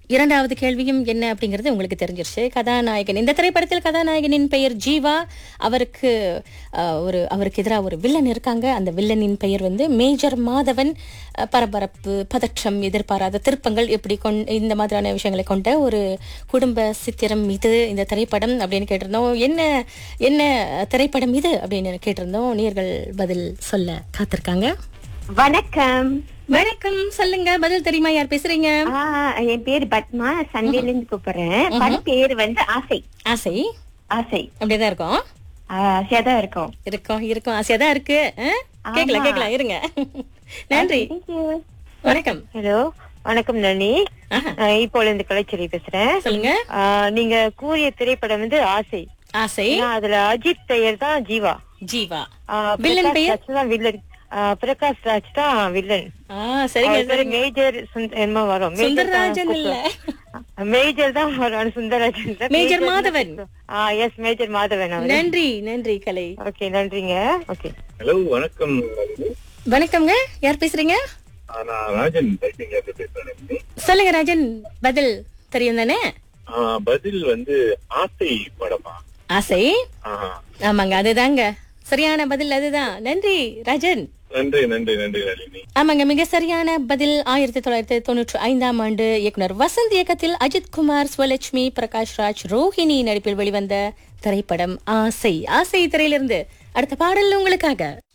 இரண்டாவது கேள்வியும் என்ன அப்படிங்கிறது உங்களுக்கு தெரிஞ்சிருச்சு கதாநாயகன் இந்த திரைப்படத்தில் கதாநாயகனின் பெயர் ஜீவா அவருக்கு அஹ், ஒரு அவருக்கு எதிராக ஒரு வில்லன் இருக்காங்க அந்த வில்லனின் பெயர் வந்து மேஜர் மாதவன் அஹ், பரபரப்பு பதற்றம் எதிர்பாராத திருப்பங்கள் இப்படி கொண் இந்த மாதிரியான விஷயங்களை கொண்ட ஒரு குடும்ப சித்திரம் இது இந்த திரைப்படம் அப்படின்னு கேட்டிருந்தோம் என்ன என்ன திரைப்படம் இது அப்படின்னு கேட்டிருந்தோம் நேர்கள் பதில் சொல்ல காத்திருக்காங்க வணக்கம் வணக்கம் சொல்லுங்க பதில் தெரியுமா யார் பேசுறீங்க ஆ, என் பேரு பத்மா சண்டேல இருந்து கூப்பிடுறேன் படம் பேரு வந்து ஆசை ஆசை ஆசை அப்படியேதான் இருக்கும் ஆ, ஆசையா தான் இருக்கும் இருக்கும் இருக்கும் ஆசையா தான் இருக்கு ஆ? கேக்கலாம் கேக்கலாம் இருங்க நன்றி வணக்கம் ஹலோ வணக்கம் நளினி ஆஹா. ஆ, இப்போ இருந்து கலைச்செல்வி பேசுறேன் சொல்லுங்க ஆ, நீங்க கூறிய திரைப்படம் வந்து ஆசை ஆசை ஏன்னா, அதுல அஜித் பெயர் தான் ஜீவா ஜீவா ஆ, வில்லன் பிரகாஷ் பெயர்? ராஜ் தான் வில்லன் ஆ, பிரகாஷ் ராஜ் தான் வில்லன் ஆ சரிங்க அவர் பேரு சரிங்க மேஜர் சுந்த- என்னமோ வரும் மேஜர் தான் சுந்தரராஜன் இல்ல கூப்பிடுவோம். மேஜர் தான் வரும் சுந்தரராஜன் தான். மேஜர் மாதவன். ஆ எஸ் மேஜர் மாதவன் அவர் நன்றி நன்றி கலை ஓகே நன்றிங்க ஓகே ஹலோ வணக்கம் நளினி. வணக்கம்ங்க யார் பேசுறீங்க ஆ, நான் ராஜன் டைப்பிங்ல இருந்து பேசுறேன் நளினி. சொல்லுங்க ராஜன் பதில் தெரியும் தானே ஆ, பதில் வந்து ஆசை படமா ஆசை ஆ, ஆமாங்க அதுதாங்க சரியான பதில் அதுதான் நன்றி ராஜன் நன்றி நன்றி நன்றி நளினி ஆமாங்க மிக சரியான பதில் ஆயிரத்தி தொள்ளாயிரத்தி தொண்ணூற்றி ஐந்தாம் ஆண்டு இயக்குனர் வசந்த் இயக்கத்தில் அஜித் குமார் ஸ்வலட்சுமி பிரகாஷ் ராஜ் ரோஹிணி நடிப்பில் வெளிவந்த திரைப்படம் ஆசை ஆசை திரையிலிருந்து அடுத்த பாடல் உங்களுக்காக